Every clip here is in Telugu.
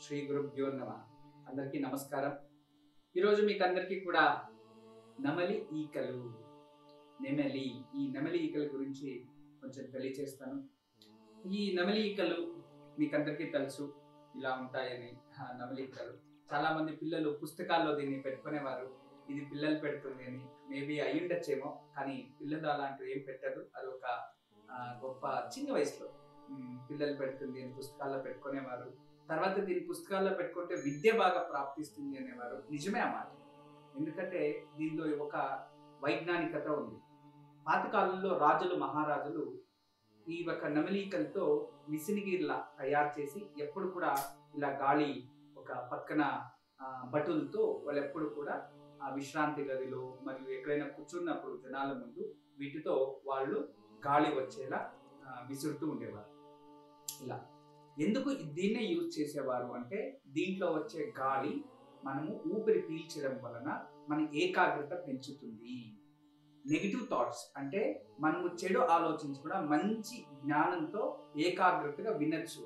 శ్రీ గురుభ్యో నమ అందరికీ నమస్కారం ఈరోజు మీకు అందరికీ కూడా నమలి ఈకలు నెమలి ఈ నెమలి ఈకల గురించి కొంచెం తెలియచేస్తాను ఈ నెమలి ఈకలు మీకు అందరికీ తెలుసు ఇలా ఉంటాయని ఆ నెమలి ఈకలు చాలా మంది పిల్లలు పుస్తకాల్లో దీన్ని పెట్టుకునేవారు ఇది పిల్లలు పెడుతుంది అని మేబీ అయి ఉండొచ్చేమో కానీ పిల్లలు అలాంటివి ఏం పెట్టదు అది ఒక ఆ, గొప్ప చిన్న వయసులో ఉమ్, పిల్లలు పెడుతుంది అని పుస్తకాల్లో పెట్టుకునేవారు తర్వాత దీని పుస్తకాల్లో పెట్టుకుంటే విద్య బాగా ప్రాప్తిస్తుంది అనేవారు నిజమే ఆ మాట ఎందుకంటే దీనిలో ఒక వైజ్ఞానికత ఉంది పాతకాలంలో రాజులు మహారాజులు ఈ ఒక నమలీకలతో విసినిగిరిలా తయారు చేసి ఎప్పుడు కూడా ఇలా గాలి ఒక పక్కన ఆ, భటులతో వాళ్ళు ఎప్పుడు కూడా ఆ విశ్రాంతి గదిలో మరియు ఎక్కడైనా కూర్చున్నప్పుడు జనాల ముందు వీటితో వాళ్ళు గాలి వచ్చేలా ఆ, విసురుతూ ఉండేవారు ఇలా ఎందుకు దీన్నే యూజ్ చేసేవారు అంటే దీంట్లో వచ్చే గాలి మనము ఊపిరి పీల్చడం వలన మన ఏకాగ్రత పెంచుతుంది నెగిటివ్ థాట్స్ అంటే మనము చెడు ఆలోచించకుండా మంచి జ్ఞానంతో ఏకాగ్రతగా వినొచ్చు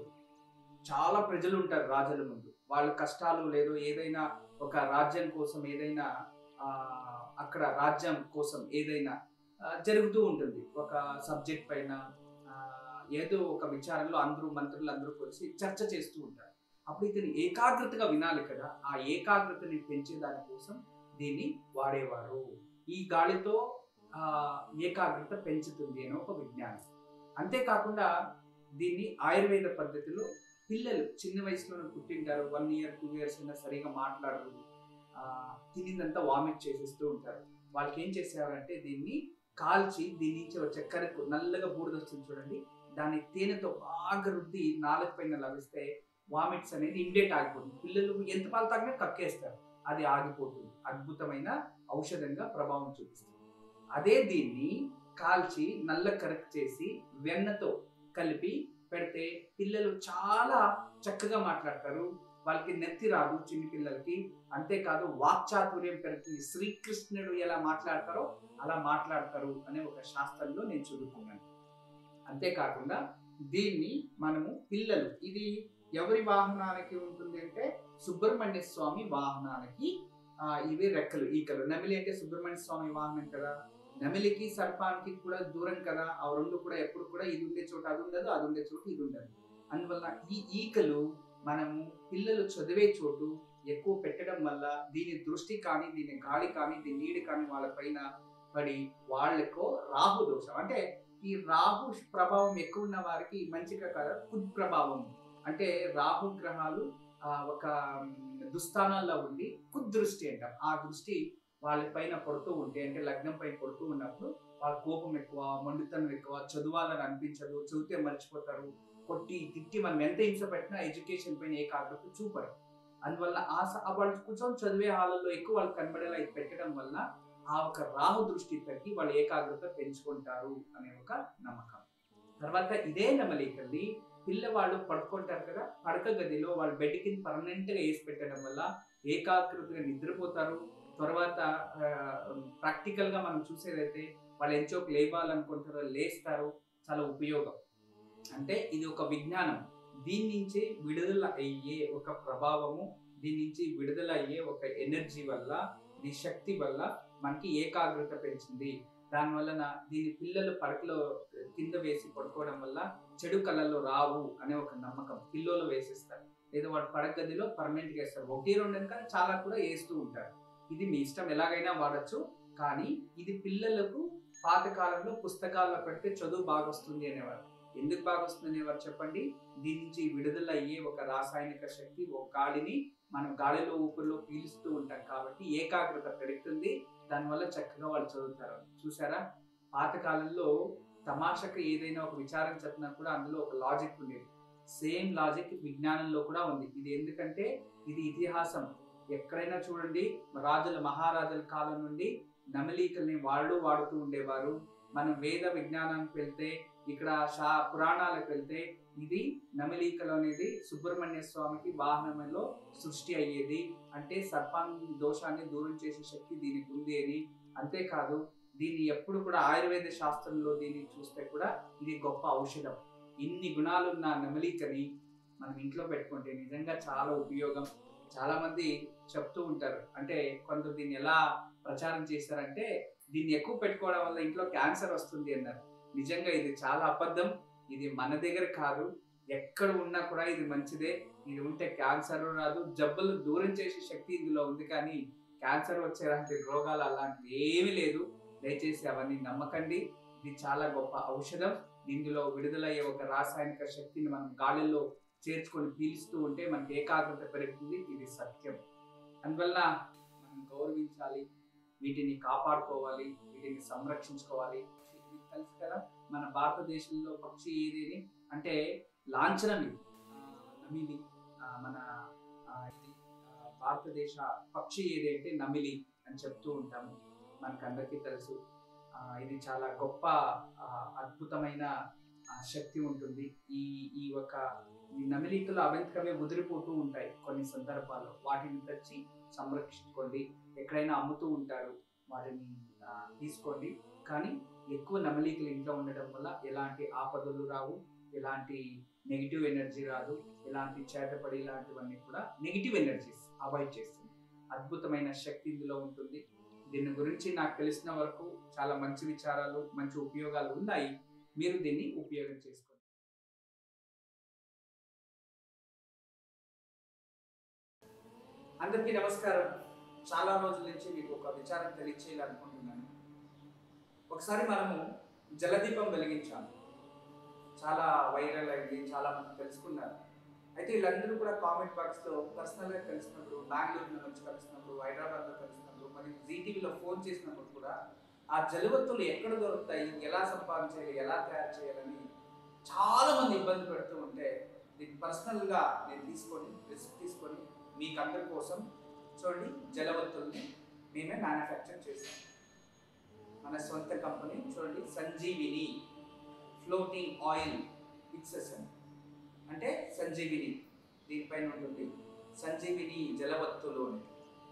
చాలా ప్రజలు ఉంటారు రాజుల ముందు వాళ్ళ కష్టాలు లేదు ఏదైనా ఒక రాజ్యం కోసం ఏదైనా ఆ, అక్కడ రాజ్యం కోసం ఏదైనా ఆ, జరుగుతూ ఉంటుంది ఒక సబ్జెక్ట్ పైన ఆ, ఏదో ఒక విచారంలో అందరూ మంత్రులు అందరూ కలిసి చర్చ చేస్తూ ఉంటారు అప్పుడు ఇతను ఏకాగ్రతగా వినాలి కదా ఆ ఏకాగ్రతని పెంచే దానికోసం దీన్ని వాడేవారు ఈ గాలితో ఆ, ఏకాగ్రత పెంచుతుంది అని ఒక విజ్ఞానం అంతేకాకుండా దీన్ని ఆయుర్వేద పద్ధతిలో పిల్లలు చిన్న వయసులోనే పుట్టింటారు వన్ ఇయర్ టూ ఇయర్స్ అయినా సరిగా మాట్లాడరు ఆ, తినిందంతా వామిట్ చేసేస్తూ ఉంటారు వాళ్ళకి ఏం చేసేవారంటే దీన్ని కాల్చి దీని నుంచి వచ్చే కరకు నల్లగా బూడిద వస్తుంది చూడండి దాన్ని తేనెతో బాగా రుద్ది నాలుగు పైన లభిస్తే వామిట్స్ అనేది ఇమ్మీడియట్ ఆగిపోతుంది పిల్లలు ఎంత పాలు తాగినా కక్కేస్తారు అది ఆగిపోతుంది అద్భుతమైన ఔషధంగా ప్రభావం చూపిస్తుంది అదే దీన్ని కాల్చి నల్ల కరెక్ట్ చేసి వెన్నతో కలిపి పెడితే పిల్లలు చాలా చక్కగా మాట్లాడతారు వాళ్ళకి నెత్తి రాదు చిన్న పిల్లలకి అంతేకాదు వాక్చాతుర్యం పెరుగుతుంది శ్రీకృష్ణుడు ఎలా మాట్లాడతారో అలా మాట్లాడతారు అనే ఒక శాస్త్రంలో నేను చదువుకున్నాను అంతేకాకుండా దీన్ని మనము పిల్లలు ఇది ఎవరి వాహనానికి ఉంటుంది అంటే సుబ్రహ్మణ్య స్వామి వాహనానికి ఆ, ఇవి రెక్కలు ఈకలు నమిలి అంటే సుబ్రహ్మణ్య స్వామి వాహనం కదా నమిలికి సర్పానికి కూడా దూరం కదా ఆ రెండు కూడా ఎప్పుడు కూడా ఇది ఉండే చోట అది ఉండదు అది ఉండే చోటు ఇది ఉండదు అందువల్ల ఈ ఈకలు మనము పిల్లలు చదివే చోటు ఎక్కువ పెట్టడం వల్ల దీని దృష్టి కానీ దీని గాలి కానీ దీని నీడి కానీ వాళ్ళ పైన పడి వాళ్ళకో రాహు దోషం అంటే ఈ రాహు ప్రభావం ఎక్కువ ఉన్న వారికి మంచిగా కదా కుద్ ప్రభావం అంటే రాహు గ్రహాలు ఆ, ఒక మ్, దుస్థానాల్లో ఉండి కుదృష్టి అంటాం ఆ దృష్టి వాళ్ళ పైన పడుతూ ఉంటే అంటే లగ్నం పైన పడుతూ ఉన్నప్పుడు వాళ్ళ కోపం ఎక్కువ మొండితనం ఎక్కువ చదవాలని అనిపించదు చదివితే మర్చిపోతారు కొట్టి తిట్టి మనం ఎంత హింస పెట్టినా ఎడ్యుకేషన్ పైన ఏకాగ్రత చూపరు అందువల్ల ఆ స- ఆ వాళ్ళు కూర్చొని చదివే హాలలో ఎక్కువ వాళ్ళు కనబడేలా ఇది పెట్టడం వల్ల ఆ ఒక రాహు దృష్టి తగ్గి వాళ్ళు ఏకాగ్రత పెంచుకుంటారు అనే ఒక నమ్మకం తర్వాత ఇదే నమలికల్ని పిల్లవాళ్ళు పడుకుంటారు కదా పడక గదిలో వాళ్ళు బెడ్ కింద పర్మనెంట్ గా వేసి పెట్టడం వల్ల ఏకాగ్రతగా నిద్రపోతారు తర్వాత ప్రాక్టికల్ గా మనం చూసేదైతే వాళ్ళు ఎంచోకు లేవాలనుకుంటారో లేస్తారు చాలా ఉపయోగం అంటే ఇది ఒక విజ్ఞానం దీని నుంచి విడుదల అయ్యే ఒక ప్రభావము దీని నుంచి విడుదల అయ్యే ఒక ఎనర్జీ వల్ల ఈ శక్తి వల్ల మనకి ఏకాగ్రత పెంచింది దాని వలన దీని పిల్లలు పడకలో కింద వేసి పడుకోవడం వల్ల చెడు కళల్లో రావు అనే ఒక నమ్మకం పిల్లోలు వేసేస్తారు లేదా వాడు పడక గదిలో పర్మనెంట్ గా వేస్తారు ఒకటి రెండు అని కానీ చాలా కూడా వేస్తూ ఉంటారు ఇది మీ ఇష్టం ఎలాగైనా వాడచ్చు కానీ ఇది పిల్లలకు పాతకాలంలో పుస్తకాల్లో పెడితే చదువు బాగా వస్తుంది అనేవారు ఎందుకు బాగా వస్తుంది అనేవారు చెప్పండి దీని నుంచి విడుదల అయ్యే ఒక రాసాయనిక శక్తి ఒక గాలిని మనం గాలిలో ఊపిరిలో పీలుస్తూ ఉంటాం కాబట్టి ఏకాగ్రత పెరుగుతుంది దానివల్ల చక్కగా వాళ్ళు చదువుతారు చూసారా పాతకాలంలో తమాషకు ఏదైనా ఒక విచారం చెప్పినా కూడా అందులో ఒక లాజిక్ ఉండేది సేమ్ లాజిక్ విజ్ఞానంలో కూడా ఉంది ఇది ఎందుకంటే ఇది ఇతిహాసం ఎక్కడైనా చూడండి రాజుల మహారాజుల కాలం నుండి నమలీకల్ని వాళ్ళు వాడుతూ ఉండేవారు మనం వేద విజ్ఞానానికి వెళ్తే ఇక్కడ షా పురాణాలకు వెళ్తే ఇది నమలీకలు అనేది సుబ్రహ్మణ్య స్వామికి వాహనంలో సృష్టి అయ్యేది అంటే సర్పాన్ని దోషాన్ని దూరం చేసే శక్తి దీనికి ఉంది అని అంతేకాదు దీన్ని ఎప్పుడు కూడా ఆయుర్వేద శాస్త్రంలో దీన్ని చూస్తే కూడా ఇది గొప్ప ఔషధం ఇన్ని గుణాలున్న నమలీకని మనం ఇంట్లో పెట్టుకుంటే నిజంగా చాలా ఉపయోగం చాలా మంది చెప్తూ ఉంటారు అంటే కొందరు దీన్ని ఎలా ప్రచారం చేశారంటే దీన్ని ఎక్కువ పెట్టుకోవడం వల్ల ఇంట్లో క్యాన్సర్ వస్తుంది అన్నారు నిజంగా ఇది చాలా అబద్ధం ఇది మన దగ్గర కాదు ఎక్కడ ఉన్నా కూడా ఇది మంచిదే ఇది ఉంటే క్యాన్సర్ రాదు జబ్బులు దూరం చేసే శక్తి ఇందులో ఉంది కానీ క్యాన్సర్ వచ్చేలాంటి రోగాలు అలాంటివి ఏమీ లేదు దయచేసి అవన్నీ నమ్మకండి ఇది చాలా గొప్ప ఔషధం ఇందులో విడుదలయ్యే ఒక రాసాయనిక శక్తిని మనం గాలిలో చేర్చుకొని పీలుస్తూ ఉంటే మనకి ఏకాగ్రత పెరుగుతుంది ఇది సత్యం అందువల్ల మనం గౌరవించాలి వీటిని కాపాడుకోవాలి వీటిని సంరక్షించుకోవాలి మీకు తెలుసు కదా మన భారతదేశంలో పక్షి ఏదేని అంటే లాంఛనం ఇది ఆ, నమిలి ఆ, మన ఆ, ఇది ఆ, భారతదేశ పక్షి ఏది అంటే నమిలి అని చెప్తూ ఉంటాము మనకు అందరికీ తెలుసు ఆ, ఇది చాలా గొప్ప ఆ, అద్భుతమైన ఆ, శక్తి ఉంటుంది ఈ ఈ ఒక ఈ నమిలికలు అవంతకమే ముదిరిపోతూ ఉంటాయి కొన్ని సందర్భాల్లో వాటిని తెచ్చి సంరక్షించుకోండి ఎక్కడైనా అమ్ముతూ ఉంటారు వాటిని ఆ, తీసుకోండి కానీ ఎక్కువ నమలికలు ఇంట్లో ఉండడం వల్ల ఎలాంటి ఆపదలు రావు ఎలాంటి నెగిటివ్ ఎనర్జీ రాదు ఎలాంటి చేతపడి ఇలాంటివన్నీ కూడా నెగిటివ్ ఎనర్జీస్ అవాయిడ్ చేస్తుంది అద్భుతమైన శక్తి ఇందులో ఉంటుంది దీని గురించి నాకు తెలిసిన వరకు చాలా మంచి విచారాలు మంచి ఉపయోగాలు ఉన్నాయి మీరు దీన్ని ఉపయోగం చేసుకోండి అందరికీ నమస్కారం చాలా రోజుల నుంచి మీకు ఒక విచారం తెలియచేయాలనుకుంటున్నాను ఒకసారి మనము జలదీపం వెలిగించాము చాలా వైరల్ అయింది చాలా మంది తెలుసుకున్నారు అయితే వీళ్ళందరూ కూడా కామెంట్ బాక్స్లో పర్సనల్గా కలిసినప్పుడు బెంగళూరులో నుంచి కలిసినప్పుడు హైదరాబాద్లో కలిసినప్పుడు మరియు జీటీవీలో ఫోన్ చేసినప్పుడు కూడా ఆ జలవత్తులు ఎక్కడ దొరుకుతాయి ఎలా సంపాదించాలి ఎలా తయారు చేయాలని చాలా మంది ఇబ్బంది పెడుతూ ఉంటే దీన్ని పర్సనల్గా నేను తీసుకొని రిస్క్ తీసుకొని మీకు అందరి కోసం చూడండి జలవత్తుల్ని మేమే మ్యానుఫ్యాక్చర్ చేసాం మన సొంత కంపెనీ చూడండి సంజీవిని ఫ్లోటింగ్ ఆయిల్ ఫిక్సెషన్ అంటే సంజీవిని దీనిపైన ఉంటుంది సంజీవిని జలవత్తులు అని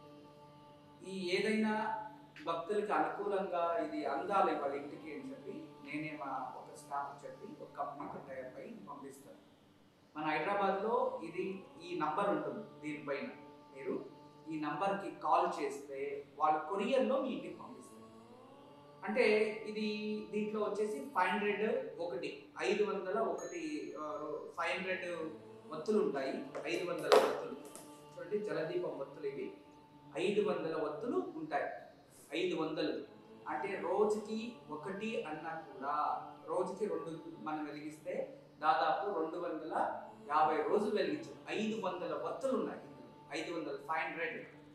ఈ ఏదైనా భక్తులకి అనుకూలంగా ఇది అందాలి వాళ్ళ ఇంటికి అని చెప్పి నేనే మా ఒక స్టాఫ్ చెప్పి ఒక కంపెనీకి టైప్ అయి పంపిస్తాను మన హైదరాబాద్లో ఇది ఈ నంబర్ ఉంటుంది దీనిపైన మీరు ఈ నంబర్కి కాల్ చేస్తే వాళ్ళు కొరియర్లో మీ ఇంటికి పంపిస్తారు అంటే ఇది దీంట్లో వచ్చేసి ఫైవ్ హండ్రెడ్ ఒకటి ఐదు వందల ఒకటి ఫైవ్ హండ్రెడ్ ఒత్తులు ఉంటాయి ఐదు వందల ఒత్తులు చూడండి జలదీపం ఒత్తులు ఇవి ఐదు వందల ఒత్తులు ఉంటాయి ఐదు వందలు అంటే రోజుకి ఒకటి అన్నా కూడా రోజుకి రెండు మనం వెలిగిస్తే దాదాపు రెండు వందల యాభై రోజులు వెలిగించదు ఐదు వందల వత్తులు ఉన్నాయి ఇందులో. ఐదు వందల ఫైవ్ హండ్రెడ్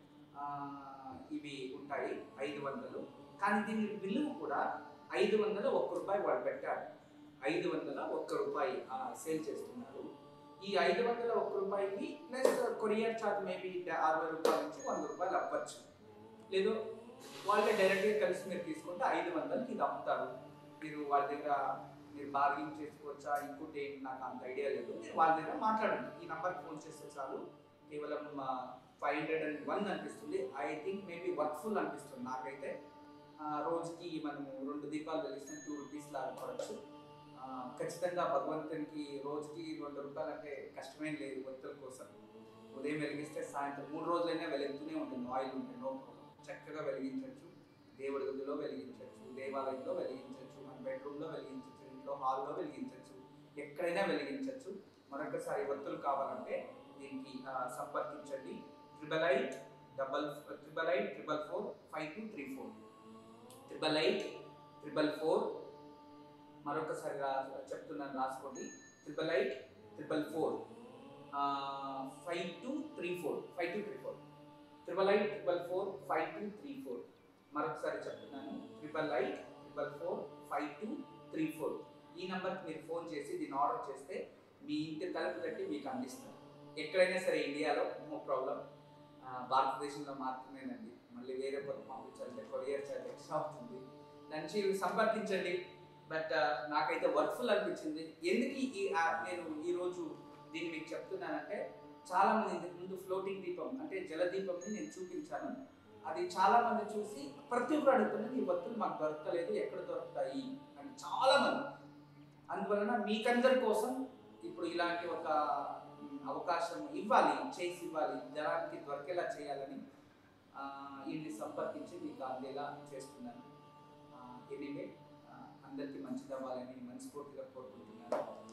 ఇవి ఉంటాయి ఐదు వందలు కానీ దీని విలువ కూడా ఐదు వందల ఒక్క రూపాయి వాళ్ళు పెట్టారు ఐదు వందల ఒక్క రూపాయి సేల్ చేస్తున్నారు ఈ ఐదు వందల ఒక్క రూపాయికి ప్లస్ కొరియర్ ఛార్జ్ మేబీ అరవై రూపాయల నుంచి వంద రూపాయలు అవ్వచ్చు లేదు వాళ్ళే డైరెక్ట్గా కలిసి మీరు తీసుకుంటే ఐదు వందలకి ఇది అమ్ముతారు మీరు వాళ్ళ దగ్గర మీరు బార్గింగ్ చేసుకోవచ్చా ఇంకోటి ఏం నాకు అంత ఐడియా లేదు మీరు వాళ్ళ దగ్గర మాట్లాడండి ఈ నంబర్కి ఫోన్ చేస్తే చాలు కేవలం ఫైవ్ హండ్రెడ్ అండ్ వన్ అనిపిస్తుంది ఐ థింక్ మేబీ వర్క్ఫుల్ అనిపిస్తుంది నాకైతే ఆ, రోజుకి మనము రెండు దీపాలు వెలిగిస్తే టూ రూపీస్ లాగా పడవచ్చు ఆ, ఖచ్చితంగా భగవంతునికి రోజుకి రెండు రూపాయలు అంటే కష్టమేం లేదు భక్తుల కోసం ఉదయం వెలిగిస్తే సాయంత్రం మూడు రోజులైనా వెలుగుతూనే ఉంటుంది ఆయిల్ ఉంటుంది నో ప్రాబ్లం చక్కగా వెలిగించవచ్చు దేవుడి గదిలో వెలిగించవచ్చు దేవాలయంలో వెలిగించవచ్చు మన బెడ్రూమ్లో వెలిగించవచ్చు ఇంట్లో హాల్లో వెలిగించవచ్చు ఎక్కడైనా వెలిగించవచ్చు మరొకసారి ఒత్తులు కావాలంటే దీనికి ఆ, సంపర్కించండి triple eight double triple eight triple four five two three four triple eight triple four మరొకసారి రా చెప్తున్నాను రాసుకోండి triple eight triple four five two three four five two three four triple eight triple four five two three four మరొకసారి చెప్తున్నాను triple eight triple four five two three four ఈ నెంబర్కి మీరు ఫోన్ చేసి దీన్ని ఆర్డర్ చేస్తే మీ ఇంటి తలుపు తట్టి మీకు అందిస్తాం ఎక్కడైనా సరే ఇండియాలో నో ప్రాబ్లం భారతదేశంలో మాత్రమేనండి మళ్ళీ వేరే పొద్దు పంపించాలంటే కొరియర్ చార్జ్ ఎక్స్ట్రా అవుతుంది దానికి సంపర్కించండి బట్ నాకైతే వర్క్ఫుల్ అనిపించింది ఎందుకు ఈ ఆ- నేను ఈరోజు దీన్ని మీకు చెప్తున్నానంటే చాలా మంది ఇంతకు ముందు ఫ్లోటింగ్ దీపం అంటే జల దీపంని నేను చూపించాను అది చాలా మంది చూసి ప్రతి ఒక్కరు అడుగుతున్నది ఈ వత్తులు మాకు దొరకలేదు ఎక్కడ దొరుకుతాయి అని చాలా మంది అందువలన మీకందరి కోసం ఇప్పుడు ఇలాంటి ఒక అవకాశం ఇవ్వాలి చేసి ఇవ్వాలి జనానికి దొరికేలా చేయాలని ఆ, వీళ్ళని సంపర్కించి మీకు అందేలా చేస్తున్నాను ఎనీవే అందరికీ మంచిది అవ్వాలని మనస్ఫూర్తిగా కోరుకుంటున్నాను